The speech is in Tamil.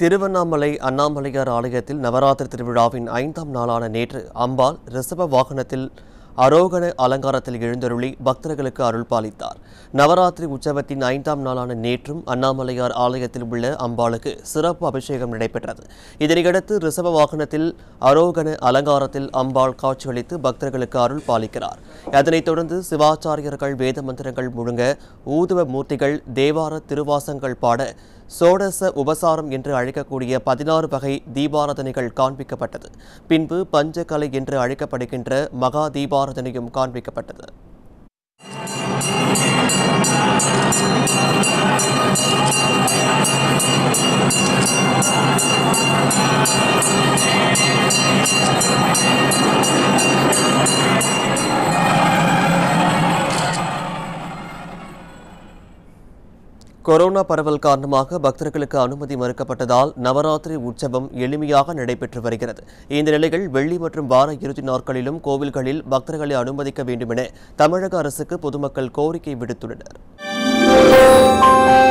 திருவண்ணாமலை அண்ணாமலையார் ஆலயத்தில் நவராத்திரி திருவிழாவின் ஐந்தாம் நாளான நேற்று அம்பாள் ரிஷப வாகனத்தில் அரோகண அலங்காரத்தில் எழுந்தருளி பக்தர்களுக்கு அருள் பாலித்தார் நவராத்திரி உற்சவத்தின் ஐந்தாம் நாளான நேற்றும் அண்ணாமலையார் ஆலயத்தில் உள்ள அம்பாளுக்கு சிறப்பு அபிஷேகம் நடைபெற்றது இதனையடுத்து ரிஷப வாகனத்தில் அரோகண அலங்காரத்தில் அம்பாள் காட்சியளித்து பக்தர்களுக்கு அருள் பாலிக்கிறார் அதனைத் தொடர்ந்து சிவாச்சாரியர்கள் வேத மந்திரங்கள் முழுங்க ஊதுவ மூர்த்திகள் தேவார திருவாசங்கள் பாட சோடச உபசாரம் என்று அழைக்கக்கூடிய பதினாறு வகை தீபாராதனைகள் காண்பிக்கப்பட்டது பின்பு பஞ்சகலை என்று அழைக்கப்படுகின்ற மகா தீபாராதனையும் காண்பிக்கப்பட்டது கொரோனா பரவல் காரணமாக பக்தர்களுக்கு அனுமதி மறுக்கப்பட்டதால் நவராத்திரி உற்சவம் எளிமையாக நடைபெற்று வருகிறது இந்த நிலையில் வெள்ளி மற்றும் வார இறுதி நாட்களிலும் கோவில்களில் பக்தர்களை அனுமதிக்க வேண்டும் என தமிழக அரசுக்கு பொதுமக்கள் கோரிக்கை விடுத்துள்ளனர்